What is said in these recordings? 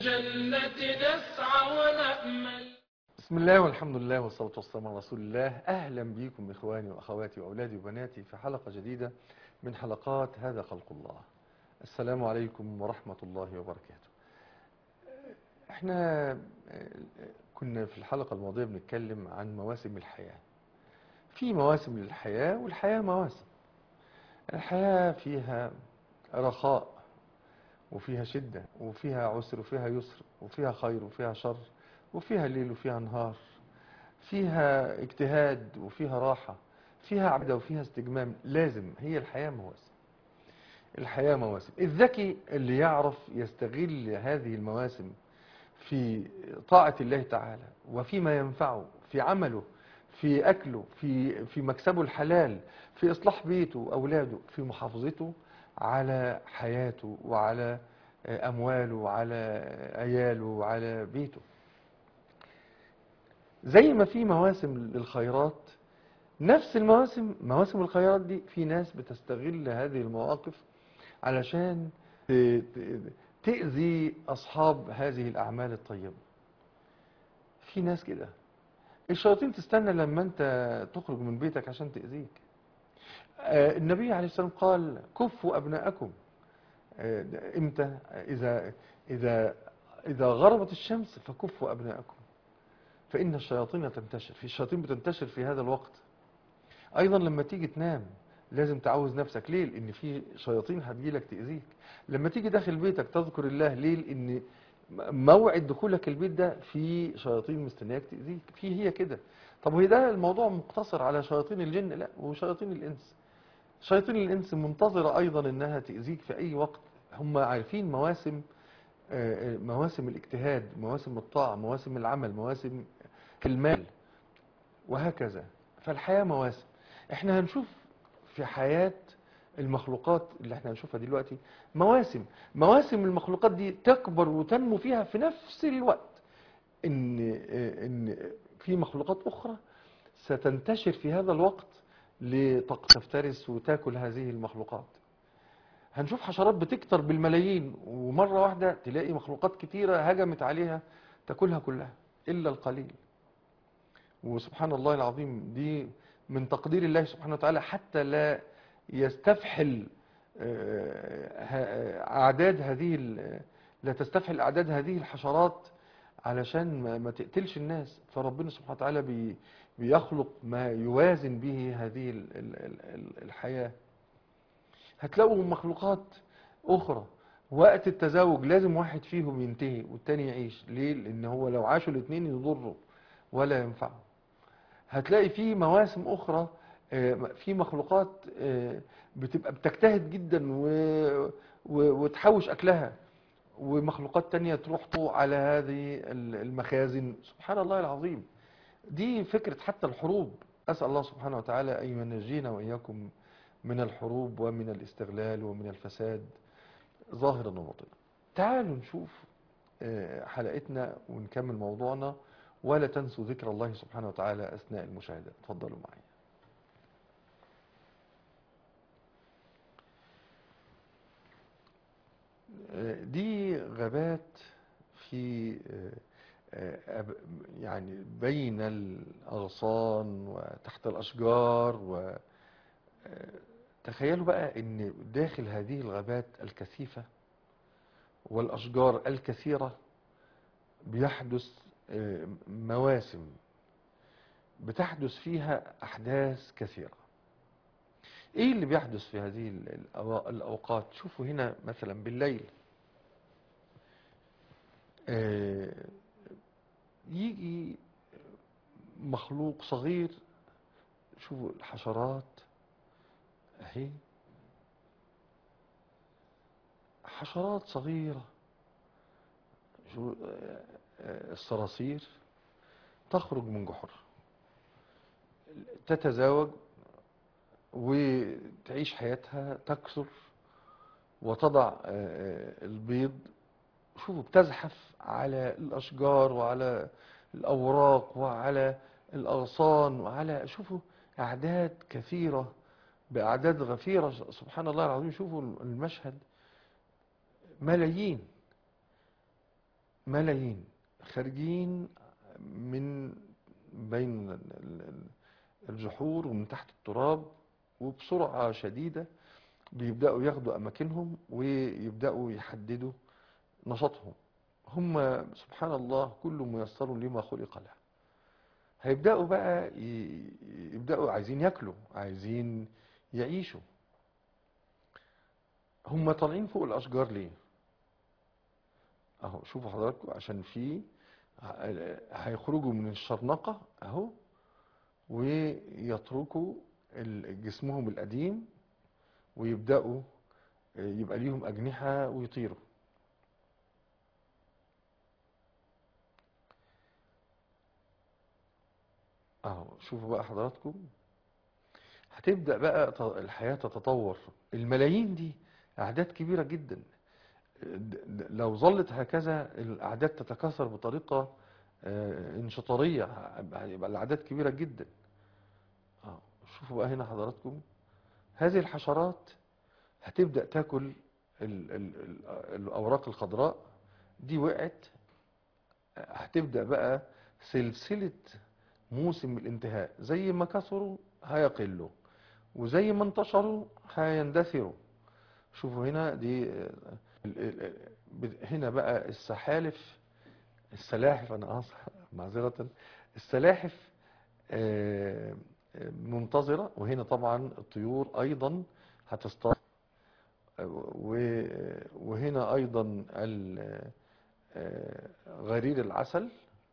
الجنة نسعى ونأمل بسم الله والحمد لله والصلاة والسلام على رسول الله أهلا بكم إخواني وأخواتي وأولادي وبناتي في حلقة جديدة من حلقات هذا خلق الله السلام عليكم ورحمة الله وبركاته احنا كنا في الحلقة الماضية بنتكلم عن مواسم الحياة في مواسم للحياة والحياة مواسم الحياة فيها رخاء وفيها شدة وفيها عسر وفيها يسر وفيها خير وفيها شر وفيها ليل وفيها نهار فيها اجتهاد وفيها راحة فيها عبدة وفيها استجمام لازم هي الحياة مواسم الحياة مواسم الذكي اللي يعرف يستغل هذه المواسم في طاعة الله تعالى وفيما ينفعه في عمله في أكله في في مكسبه الحلال في إصلاح بيته وأولاده في محافظته على حياته وعلى أمواله وعلى عياله وعلى بيته زي ما في مواسم للخيرات نفس المواسم مواسم الخيرات دي في ناس بتستغل هذه المواقف علشان ت- ت- تأذي أصحاب هذه الأعمال الطيبة في ناس كده الشياطين تستنى لما أنت تخرج من بيتك عشان تأذيك آه، النبي عليه السلام قال كفوا أبناءكم آه، ده إمتى إذا إذا إذا غربت الشمس فكفوا أبناءكم فإن الشياطين تنتشر في الشياطين بتنتشر في هذا الوقت أيضا لما تيجي تنام لازم تعوز نفسك ليه لأن في شياطين هتجيلك تأذيك لما تيجي داخل بيتك تذكر الله ليه لأن موعد دخولك البيت ده في شياطين مستنياك تأذيك في هي كده طب وهي ده الموضوع مقتصر على شياطين الجن لا وشياطين الإنس شياطين الإنس منتظرة أيضا إنها تأذيك في أي وقت هم عارفين مواسم آه، آه، مواسم الاجتهاد مواسم الطاعة مواسم العمل مواسم المال وهكذا فالحياة مواسم احنا هنشوف في حياة المخلوقات اللي احنا هنشوفها دلوقتي مواسم مواسم المخلوقات دي تكبر وتنمو فيها في نفس الوقت ان آه، ان في مخلوقات اخرى ستنتشر في هذا الوقت لتفترس وتاكل هذه المخلوقات هنشوف حشرات بتكتر بالملايين ومرة واحدة تلاقي مخلوقات كتيرة هجمت عليها تاكلها كلها إلا القليل وسبحان الله العظيم دي من تقدير الله سبحانه وتعالى حتى لا يستفحل آه، ه- أعداد هذه ال- لا تستفحل أعداد هذه الحشرات علشان ما- ما تقتلش الناس فربنا سبحانه وتعالى بي- بيخلق ما يوازن به هذه ال- ال- ال- ال- الحياة هتلاقوا مخلوقات أخرى وقت التزاوج لازم واحد فيهم ينتهي والتاني يعيش ليه؟ لأن هو لو عاشوا الاثنين يضروا ولا ينفعوا هتلاقي في مواسم أخرى آه، في مخلوقات آه، بتبقى بتجتهد جدا و- و- وتحوش أكلها ومخلوقات تانية تروح طوع على هذه ال- المخازن سبحان الله العظيم دي فكرة حتى الحروب أسأل الله سبحانه وتعالى أن ينجينا وإياكم من الحروب ومن الاستغلال ومن الفساد ظاهرا وباطنا تعالوا نشوف آه، حلقتنا ونكمل موضوعنا ولا تنسوا ذكر الله سبحانه وتعالى أثناء المشاهدة تفضلوا معي آه، دي غابات في آه، آه، أب- يعني بين الأغصان وتحت الأشجار و آه، تخيلوا بقى ان داخل هذه الغابات الكثيفة والأشجار الكثيرة بيحدث آه، مواسم بتحدث فيها أحداث كثيرة ايه اللي بيحدث في هذه ال- الأوا- الأوقات شوفوا هنا مثلا بالليل آه، يجي مخلوق صغير شوفوا الحشرات اهي حشرات صغيرة شو آه، آه، الصراصير تخرج من جحر تتزاوج وتعيش حياتها تكثر وتضع آه، آه، البيض شوفوا بتزحف على الأشجار وعلى الأوراق وعلى الأغصان وعلى شوفوا أعداد كثيرة بأعداد غفيرة سبحان الله العظيم شوفوا المشهد ملايين ملايين خارجين من بين ال- ال- الجحور ومن تحت التراب وبسرعة شديدة بيبدأوا ياخدوا أماكنهم ويبدأوا يحددوا نشاطهم هم سبحان الله كل ميسر لما خلق له هيبدأوا بقى ي- يبدأوا عايزين ياكلوا عايزين يعيشوا هم طالعين فوق الأشجار ليه اهو شوفوا حضراتكم عشان في ه- هيخرجوا من الشرنقة اهو ويتركوا ال- جسمهم القديم ويبدأوا يبقى ليهم أجنحة ويطيروا اهو شوفوا بقى حضراتكم هتبدأ بقى ت- الحياة تتطور الملايين دي أعداد كبيرة جدا د- د- لو ظلت هكذا الأعداد تتكاثر بطريقة آه، انشطارية هيبقى الأعداد كبيرة جدا آه، شوفوا بقى هنا حضراتكم هذه الحشرات هتبدأ تاكل ال- ال- ال- الأوراق الخضراء دي وقعت هتبدأ بقى سلسلة موسم الانتهاء زي ما كثروا هيقلوا وزي ما انتشروا هيندثروا شوفوا هنا دي آه، ال- ال- ال- ب- هنا بقى السحالف السلاحف انا اسف معذرة السلاحف آه، آه، منتظرة وهنا طبعا الطيور ايضا هتصطاد آه، و- وهنا ايضا ال- آه، غرير العسل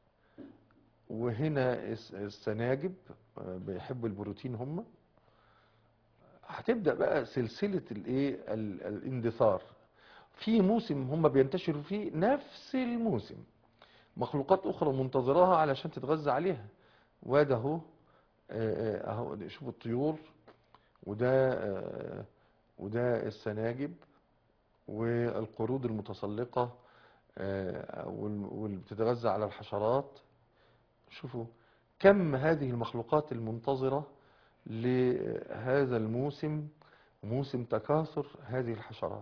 وهنا الس- السناجب آه، بيحبوا البروتين هم هتبدأ بقى سلسلة الايه ال- الاندثار في موسم هم بينتشروا فيه نفس الموسم مخلوقات اخرى منتظراها علشان تتغذى عليها وده اهو آه، آه، اهو شوفوا الطيور وده آه، وده السناجب والقرود المتسلقة آه، وال- واللي بتتغذى على الحشرات شوفوا كم هذه المخلوقات المنتظرة لهذا الموسم موسم تكاثر هذه الحشرات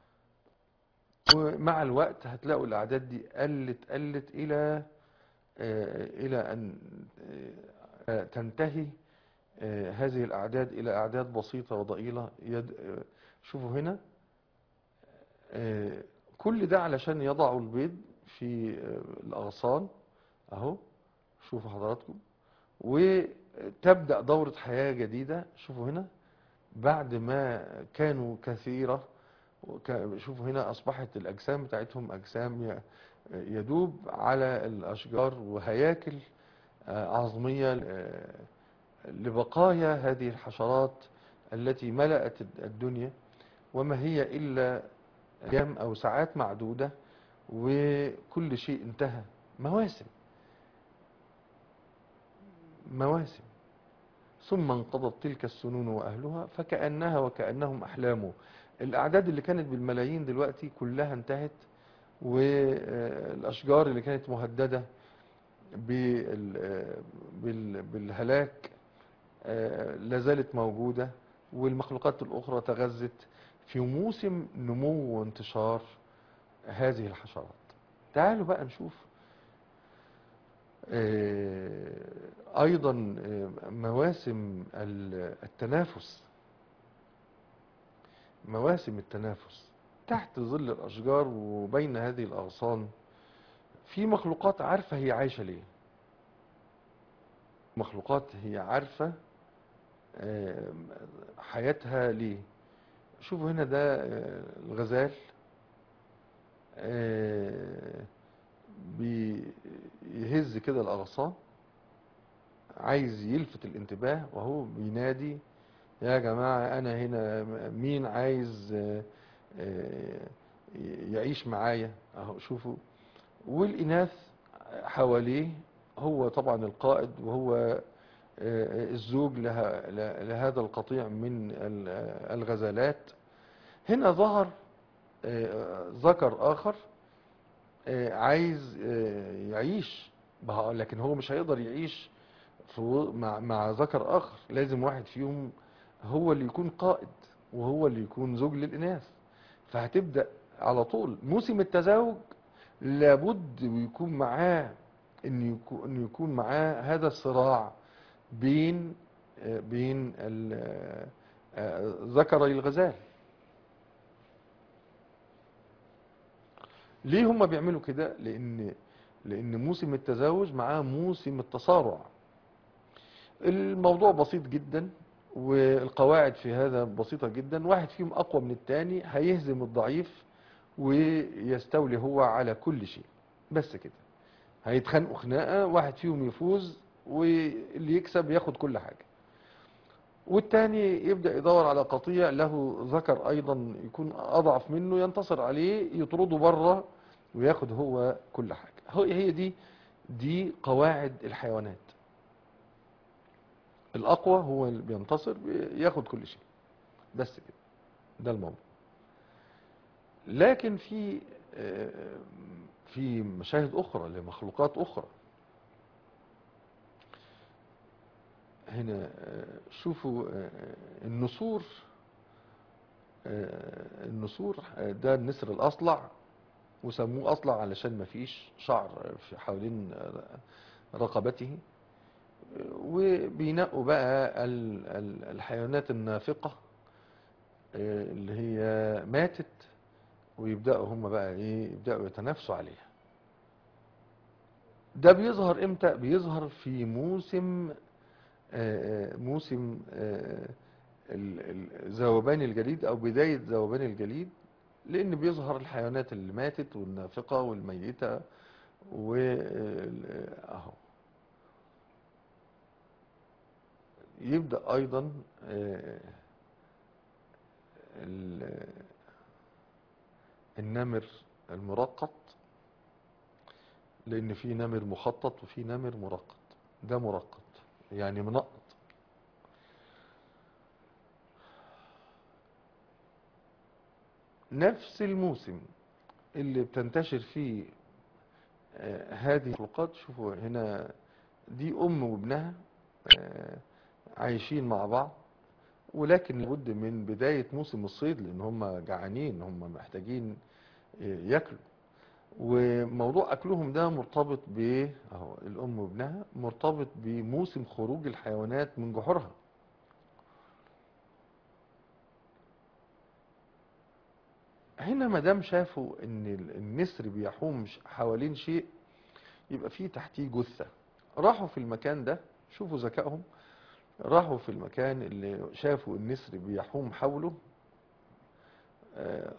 ومع الوقت هتلاقوا الأعداد دي قلت قلت إلى آه، إلى أن آه، تنتهي آه، هذه الأعداد إلى أعداد بسيطة وضئيلة يد آه، شوفوا هنا آه، كل ده علشان يضعوا البيض في آه، الأغصان أهو شوفوا حضراتكم وتبدأ دورة حياة جديدة شوفوا هنا بعد ما كانوا كثيرة وك- شوفوا هنا أصبحت الأجسام بتاعتهم أجسام ي- يدوب على الأشجار وهياكل آه، عظمية آه، لبقايا هذه الحشرات التي ملأت الدنيا وما هي إلا أيام أو ساعات معدودة وكل شيء انتهى مواسم مواسم ثم انقضت تلك السنون وأهلها فكأنها وكأنهم أحلام الأعداد اللي كانت بالملايين دلوقتي كلها انتهت والأشجار اللي كانت مهددة بال- بال- بالهلاك آه، لا زالت موجودة والمخلوقات الأخرى تغذت في موسم نمو وانتشار هذه الحشرات تعالوا بقى نشوف آه، أيضا آه، مواسم ال- التنافس مواسم التنافس تحت ظل الأشجار وبين هذه الأغصان في مخلوقات عارفة هي عايشة ليه مخلوقات هي عارفة آه، حياتها ليه شوفوا هنا ده آه، الغزال آه، بيهز كده الأغصان عايز يلفت الانتباه وهو بينادي يا جماعة أنا هنا مين عايز آه، آه، يعيش معايا أهو شوفوا والإناث حواليه هو طبعا القائد وهو آه، الزوج لها ل- لهذا القطيع من ال- الغزالات هنا ظهر آه، ذكر آخر آه، عايز آه، يعيش بها- لكن هو مش هيقدر يعيش في و- مع مع ذكر آخر لازم واحد فيهم هو اللي يكون قائد وهو اللي يكون زوج للإناث فهتبدأ على طول موسم التزاوج لابد ويكون معاه ان يكون إن يكون معاه هذا الصراع بين آه، بين ال- آه، ذكري الغزال ليه هم بيعملوا كده لان لان موسم التزاوج معاه موسم التصارع الموضوع بسيط جدا والقواعد في هذا بسيطة جدا واحد فيهم أقوى من التاني هيهزم الضعيف ويستولي هو على كل شيء بس كده هيتخانقوا خناقة واحد فيهم يفوز واللي يكسب ياخد كل حاجة والتاني يبدأ يدور على قطيع له ذكر أيضا يكون أضعف منه ينتصر عليه يطرده بره وياخد هو كل حاجة هو- هي دي دي قواعد الحيوانات الأقوى هو اللي بينتصر ياخد كل شيء بس كده ده الموضوع لكن في آه، في مشاهد أخرى لمخلوقات أخرى هنا آه، شوفوا آه، النسور آه، النسور آه، ده النسر الأصلع وسموه أصلع علشان ما فيش شعر في حوالين آه، رقبته وبينقوا بقى ال- ال- الحيوانات النافقة آه، اللي هي ماتت ويبدأوا هم بقى ايه يبدأوا يتنافسوا عليها ده بيظهر امتى بيظهر في موسم آه، آه، موسم آه، ال- ال- ذوبان الجليد او بداية ذوبان الجليد لان بيظهر الحيوانات اللي ماتت والنافقة والميتة و اهو يبدأ أيضا آه، ال- النمر المرقط لأن في نمر مخطط وفي نمر مرقط ده مرقط يعني منقط نفس الموسم اللي بتنتشر فيه آه، هذه المخلوقات شوفوا هنا دي أم وابنها آه، عايشين مع بعض ولكن لابد من بداية موسم الصيد لأن هم جعانين هم محتاجين ياكلوا وموضوع أكلهم ده مرتبط ب أهو الأم وابنها مرتبط بموسم خروج الحيوانات من جحورها هنا ما دام شافوا ان ال- النسر بيحوم ش- حوالين شيء يبقى فيه تحتيه جثة راحوا في المكان ده شوفوا ذكائهم راحوا في المكان اللي شافوا النسر بيحوم حوله آه،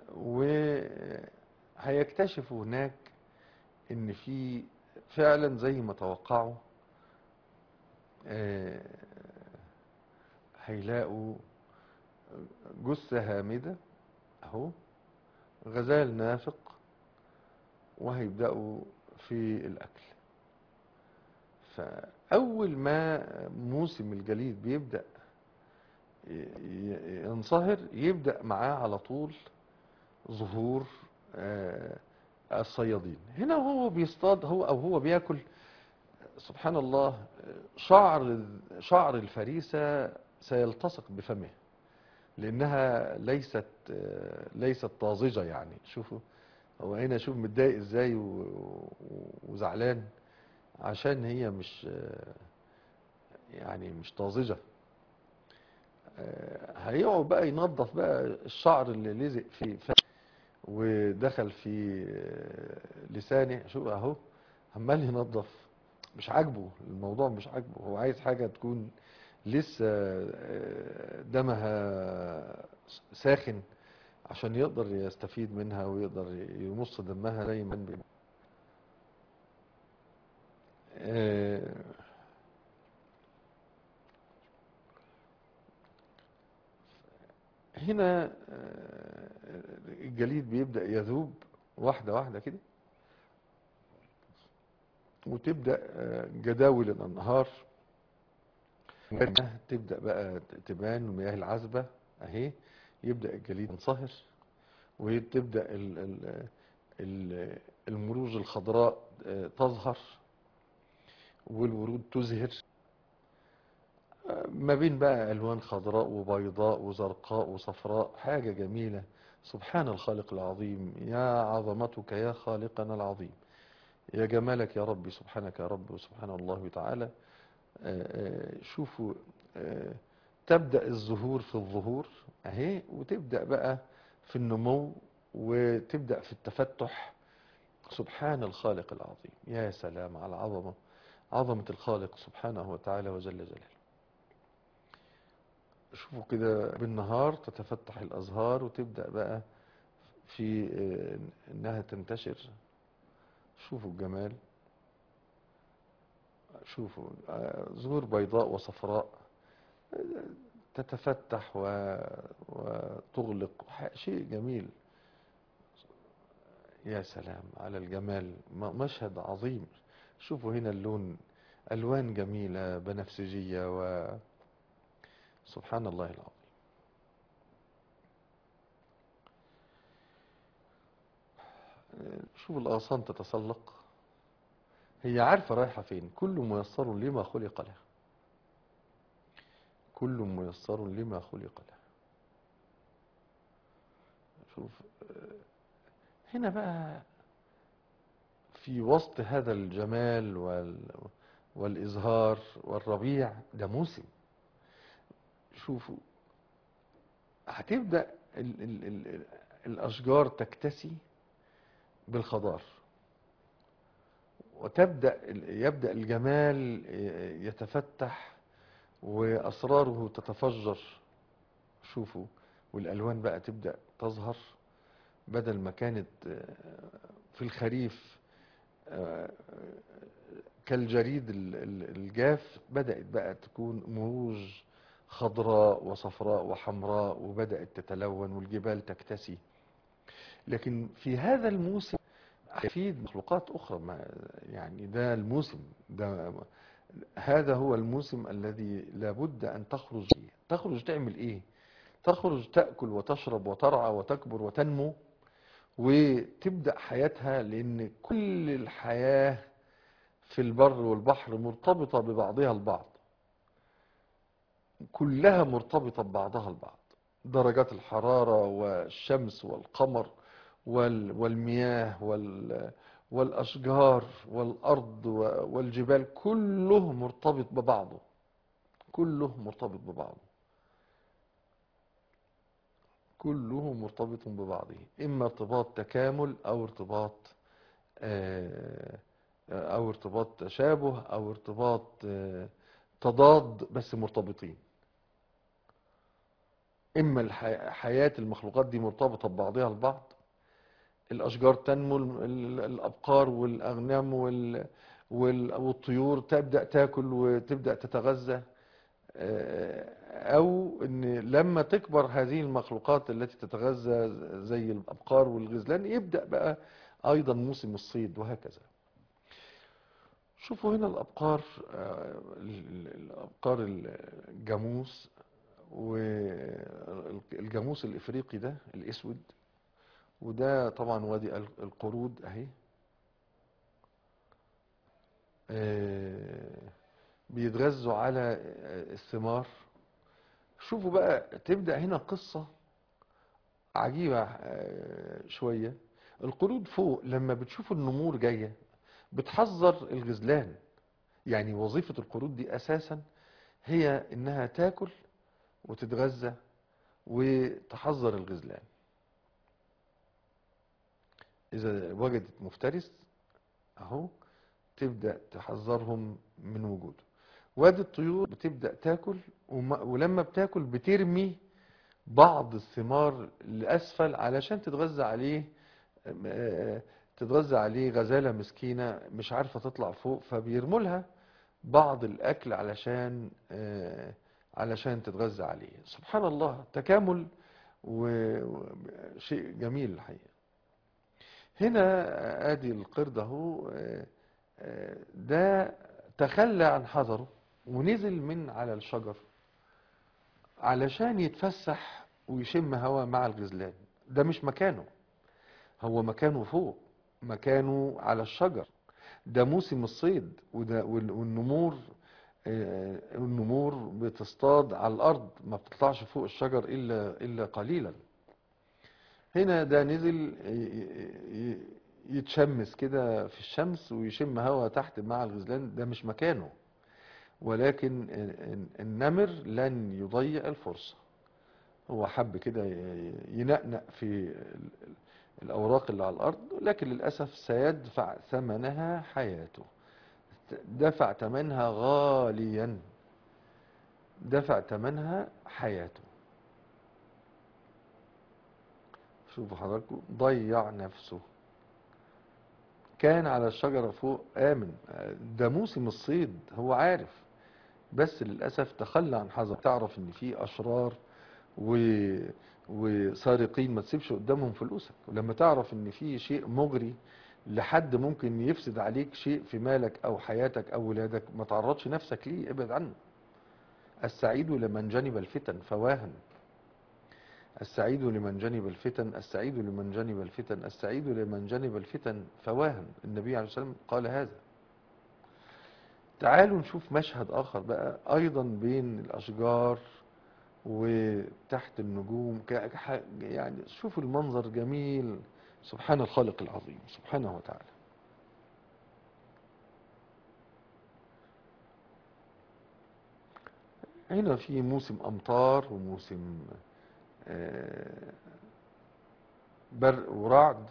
وهيكتشفوا هناك ان في فعلا زي ما توقعوا آه، هيلاقوا جثة هامدة اهو غزال نافق وهيبدأوا في الأكل فأول ما موسم الجليد بيبدأ ي- ي- ينصهر يبدأ معاه على طول ظهور آه، الصيادين هنا وهو بيصطاد هو أو هو بياكل سبحان الله شعر شعر الفريسة سيلتصق بفمه لأنها ليست آه، ليست طازجة يعني شوفوا هو هنا شوف متضايق ازاي و- و- وزعلان عشان هي مش آه، يعني مش طازجة آه، هيقعد بقى ينظف بقى الشعر اللي لزق في ف- ودخل في آه، لسانه شوف اهو عمال ينظف مش عاجبه الموضوع مش عاجبه هو عايز حاجة تكون لسه آه، دمها ساخن عشان يقدر يستفيد منها ويقدر يمص دمها زي ما بي- آه، هنا آه، الجليد بيبدأ يذوب واحدة واحدة كده وتبدأ آه، جداول الأنهار تبدأ بقى تبان المياه العذبة أهي يبدأ الجليد ينصهر وتبدأ ال- ال- ال- المروج الخضراء آه، تظهر والورود تزهر آه، ما بين بقى ألوان خضراء وبيضاء وزرقاء وصفراء حاجة جميلة سبحان الخالق العظيم يا عظمتك يا خالقنا العظيم يا جمالك يا ربي سبحانك يا رب وسبحان الله تعالى آه، آه، شوفوا آه، تبدأ الزهور في الظهور اهي وتبدأ بقى في النمو وتبدأ في التفتح سبحان الخالق العظيم يا سلام على العظمة عظمة الخالق سبحانه وتعالى وجل جلاله شوفوا كده بالنهار تتفتح الأزهار وتبدأ بقى في آه، إنها تنتشر شوفوا الجمال شوفوا آه، زهور بيضاء وصفراء آه، تتفتح و... وتغلق ح- شيء جميل يا سلام على الجمال م- مشهد عظيم شوفوا هنا اللون ألوان جميلة بنفسجية و سبحان الله العظيم شوف الأغصان تتسلق هي عارفة رايحة فين كل ميسر لما خلق له كل ميسر لما خلق له شوف آه، هنا بقى في وسط هذا الجمال وال والإزهار والربيع ده موسم شوفوا هتبدأ ال ال ال الأشجار تكتسي بالخضار وتبدأ ال- يبدأ الجمال يتفتح وأسراره تتفجر شوفوا والألوان بقى تبدأ تظهر بدل ما كانت آه، في الخريف آه، كالجريد ال- ال- الجاف بدأت بقى تكون مروج خضراء وصفراء وحمراء وبدأت تتلون والجبال تكتسي لكن في هذا الموسم في مخلوقات أخرى ما يعني ده الموسم ده هذا هو الموسم الذي لابد أن تخرج فيه تخرج تعمل إيه تخرج تأكل وتشرب وترعى وتكبر وتنمو وتبدأ حياتها لأن كل الحياة في البر والبحر مرتبطة ببعضها البعض كلها مرتبطة ببعضها البعض درجات الحرارة والشمس والقمر وال- والمياه وال- والأشجار والأرض و- والجبال كله مرتبط ببعضه كله مرتبط ببعضه كله مرتبط ببعضه إما ارتباط تكامل أو ارتباط آه، أو ارتباط تشابه أو ارتباط آه، تضاد بس مرتبطين إما الح- حياة المخلوقات دي مرتبطة ببعضها البعض الأشجار تنمو ال- ال- الأبقار والأغنام وال- وال- والطيور تبدأ تاكل وتبدأ تتغذى آه، أو إن لما تكبر هذه المخلوقات التي تتغذى زي الأبقار والغزلان يبدأ بقى أيضا موسم الصيد وهكذا شوفوا هنا الأبقار آه، ال- ال- الأبقار الجاموس والجاموس الإفريقي ده الأسود وده طبعا وادي ال- القرود أهي آه، بيتغذوا على آه، الثمار شوفوا بقى تبدأ هنا قصة عجيبة آه، شوية القرود فوق لما بتشوف النمور جاية بتحذر الغزلان يعني وظيفة القرود دي أساسا هي إنها تاكل وتتغذى وتحذر الغزلان إذا وجدت مفترس أهو تبدأ تحذرهم من وجوده وادي الطيور بتبدأ تاكل وما- ولما بتاكل بترمي بعض الثمار لأسفل علشان تتغذى عليه آه، تتغذى عليه غزالة مسكينة مش عارفة تطلع فوق فبيرموا لها بعض الأكل علشان آه، علشان تتغذى عليه سبحان الله تكامل وشيء جميل الحقيقة هنا ادي القرد اهو آه، آه، ده تخلى عن حذره ونزل من على الشجر علشان يتفسح ويشم هوا مع الغزلان ده مش مكانه هو مكانه فوق مكانه على الشجر ده موسم الصيد وده وال- والنمور آه، النمور بتصطاد على الارض ما بتطلعش فوق الشجر الا الا قليلا هنا ده نزل ي- ي- يتشمس كده في الشمس ويشم هوا تحت مع الغزلان ده مش مكانه ولكن ال- النمر لن يضيع الفرصة هو حب كده ي- ينقنق في ال- الأوراق اللي على الأرض لكن للأسف سيدفع ثمنها حياته دفع ثمنها غاليا دفع ثمنها حياته شوفوا حضراتكم ضيع نفسه كان على الشجرة فوق آمن ده موسم الصيد هو عارف بس للأسف تخلى عن حذر تعرف إن في أشرار و... وسارقين ما تسيبش قدامهم فلوسك ولما تعرف إن في شيء مغري لحد ممكن يفسد عليك شيء في مالك أو حياتك أو ولادك ما تعرضش نفسك ليه ابعد عنه السعيد لمن جنب الفتن فواهن السعيد لمن جنب الفتن السعيد لمن جنب الفتن السعيد لمن جنب الفتن فواهن النبي عليه الصلاة والسلام قال هذا تعالوا نشوف مشهد آخر بقى أيضا بين الأشجار وتحت النجوم ك- ح- يعني شوفوا المنظر جميل سبحان الخالق العظيم سبحانه وتعالى هنا في موسم أمطار وموسم آه، برق ورعد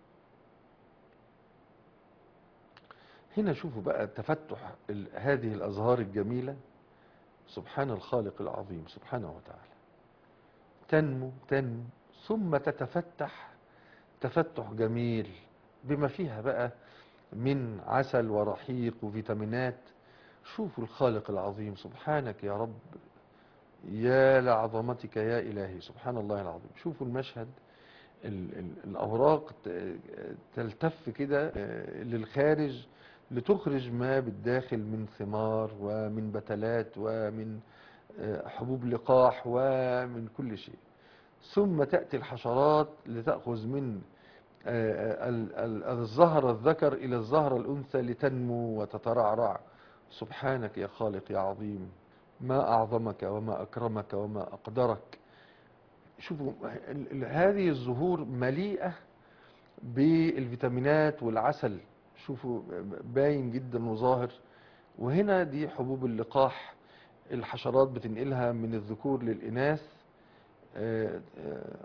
هنا شوفوا بقى تفتح ال- هذه الأزهار الجميلة سبحان الخالق العظيم سبحانه وتعالى تنمو تنمو ثم تتفتح تفتح جميل بما فيها بقى من عسل ورحيق وفيتامينات شوفوا الخالق العظيم سبحانك يا رب يا لعظمتك يا إلهي سبحان الله العظيم شوفوا المشهد ال- ال- الأوراق ت- تلتف كده آه، للخارج لتخرج ما بالداخل من ثمار ومن بتلات ومن آه، حبوب لقاح ومن كل شيء ثم تأتي الحشرات لتأخذ من آه، ال- ال- الزهر الذكر إلى الزهر الأنثى لتنمو وتترعرع سبحانك يا خالق يا عظيم ما أعظمك وما أكرمك وما أقدرك شوفوا ال- ال- هذه الزهور مليئة بالفيتامينات والعسل شوفوا باين جدا وظاهر وهنا دي حبوب اللقاح الحشرات بتنقلها من الذكور للإناث آه، آه،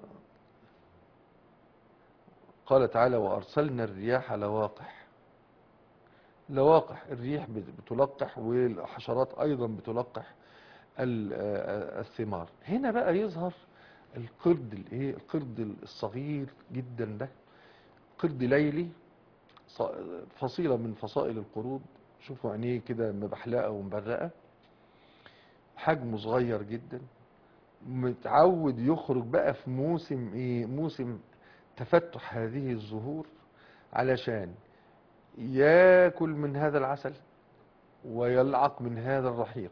قال تعالى وأرسلنا الرياح لواقح لواقح الريح بت- بتلقح والحشرات أيضا بتلقح ال- آه، الثمار هنا بقى يظهر القرد الايه القرد الصغير جدا ده قرد ليلي ص- فصيلة من فصائل القرود شوفوا عينيه كده مبحلقة ومبرقة حجمه صغير جدا متعود يخرج بقى في موسم ايه موسم تفتح هذه الزهور علشان ياكل من هذا العسل ويلعق من هذا الرحيق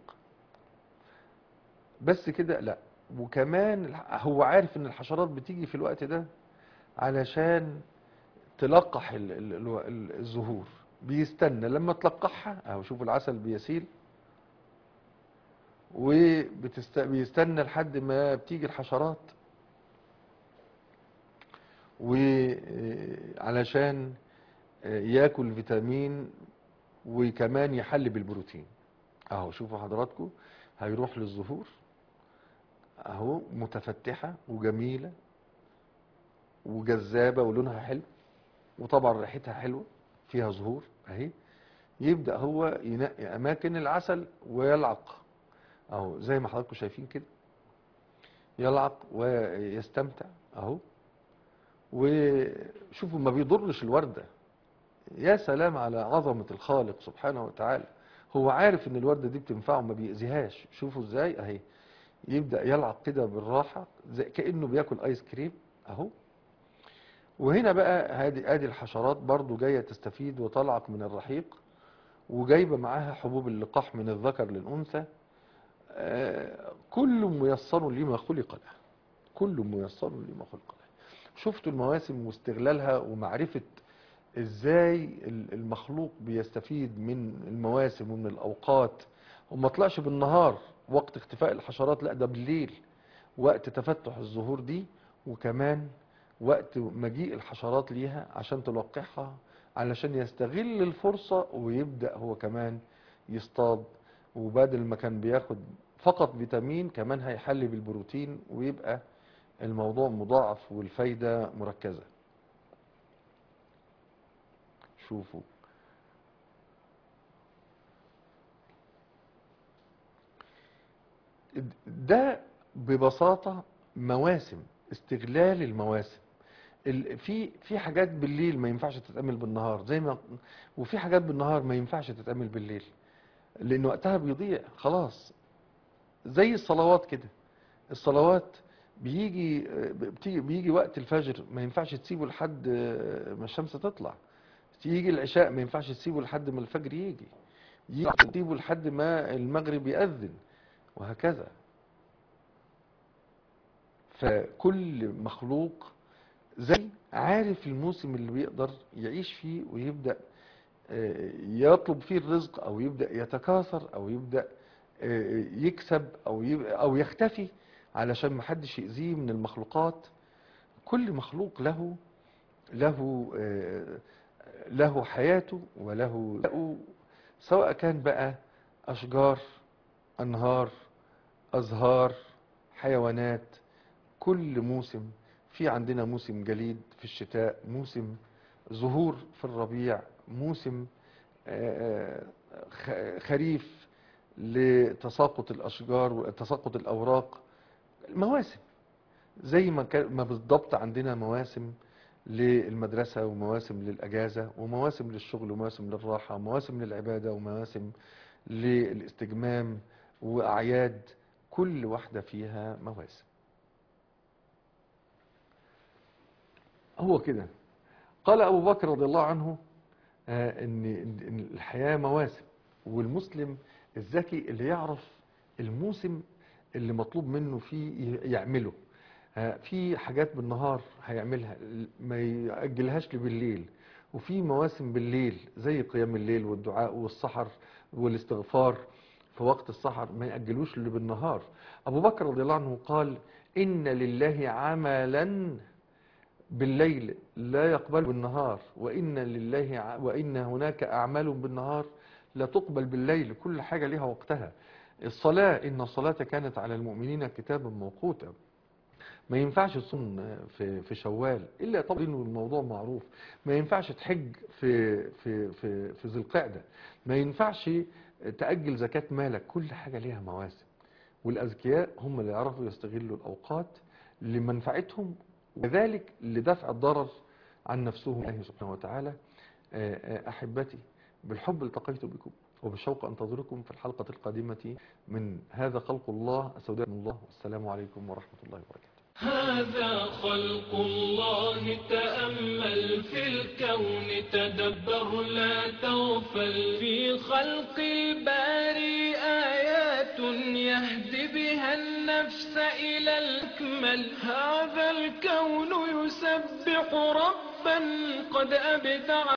بس كده لا وكمان الح- هو عارف ان الحشرات بتيجي في الوقت ده علشان تلقح ال- ال- ال- ال- الزهور بيستنى لما تلقحها اهو شوفوا العسل بيسيل وبيستنى لحد ما بتيجي الحشرات وعلشان ياكل فيتامين وكمان يحل بالبروتين اهو شوفوا حضراتكم هيروح للزهور اهو متفتحة وجميلة وجذابة ولونها حلو وطبعا ريحتها حلوة فيها زهور اهي يبدأ هو ينقي اماكن العسل ويلعق اهو زي ما حضراتكم شايفين كده يلعق ويستمتع اهو وشوفوا ما بيضرش الوردة يا سلام على عظمة الخالق سبحانه وتعالى هو عارف ان الوردة دي بتنفعه ما بيأذيهاش شوفوا ازاي اهي يبدأ يلعق كده بالراحة زي كأنه بياكل ايس كريم اهو وهنا بقى ادي ادي الحشرات برضو جاية تستفيد وتلعق من الرحيق وجايبة معاها حبوب اللقاح من الذكر للأنثى آه، كل ميسر لما خلق له كل ميسر لما خلق له شفتوا المواسم واستغلالها ومعرفة ازاي ال- المخلوق بيستفيد من المواسم ومن الاوقات وما طلعش بالنهار وقت اختفاء الحشرات لا ده بالليل وقت تفتح الزهور دي وكمان وقت مجيء الحشرات ليها عشان تلقحها علشان يستغل الفرصة ويبدأ هو كمان يصطاد وبدل ما كان بياخد فقط فيتامين كمان هيحلي بالبروتين ويبقى الموضوع مضاعف والفايدة مركزة شوفوا ده ببساطة مواسم استغلال المواسم ال- في في حاجات بالليل ما ينفعش تتعمل بالنهار زي ما وفي حاجات بالنهار ما ينفعش تتعمل بالليل لان وقتها بيضيع خلاص زي الصلوات كده الصلوات بيجي بتيجي بيجي وقت الفجر ما ينفعش تسيبه لحد ما الشمس تطلع تيجي العشاء ما ينفعش تسيبه لحد ما الفجر يجي يجي تسيبه لحد ما المغرب يأذن وهكذا فكل مخلوق زي عارف الموسم اللي بيقدر يعيش فيه ويبدأ آه، يطلب فيه الرزق او يبدأ يتكاثر او يبدأ آه، يكسب او يب- او يختفي علشان محدش يأذيه من المخلوقات كل مخلوق له له آه، له حياته وله له سواء كان بقى أشجار أنهار أزهار حيوانات كل موسم في عندنا موسم جليد في الشتاء موسم زهور في الربيع موسم آه، خ- خريف لتساقط الأشجار وتساقط الأوراق مواسم زي ما كان ما بالضبط عندنا مواسم للمدرسة ومواسم للأجازة ومواسم للشغل ومواسم للراحة ومواسم للعبادة ومواسم للاستجمام وأعياد كل واحدة فيها مواسم هو كده قال أبو بكر رضي الله عنه آه، إن إن الحياة مواسم والمسلم الذكي اللي يعرف الموسم اللي مطلوب منه فيه يعمله آه، في حاجات بالنهار هيعملها ما يأجلهاش لبالليل وفي مواسم بالليل زي قيام الليل والدعاء والسحر والاستغفار في وقت السحر ما يأجلوش اللي بالنهار أبو بكر رضي الله عنه قال إن لله عملا بالليل لا يقبل بالنهار وإن لله ع- وإن هناك أعمال بالنهار لا تقبل بالليل كل حاجة لها وقتها الصلاة إن الصلاة كانت على المؤمنين كتابا موقوتا ما ينفعش تصوم في في شوال الا طبعا إنه الموضوع معروف ما ينفعش تحج في في في في ذي القعده ما ينفعش تاجل زكاه مالك كل حاجه ليها مواسم والاذكياء هم اللي يعرفوا يستغلوا الاوقات لمنفعتهم وذلك لدفع الضرر عن نفسهم الله سبحانه وتعالى آه، آه، احبتي بالحب التقيت بكم وبالشوق انتظركم في الحلقه القادمه من هذا خلق الله استودعكم الله والسلام عليكم ورحمه الله وبركاته هذا خلق الله تأمل في الكون تدبر لا تغفل في خلق الباري آيات يهدي بها النفس إلى الأكمل هذا الكون يسبح ربا قد أبدع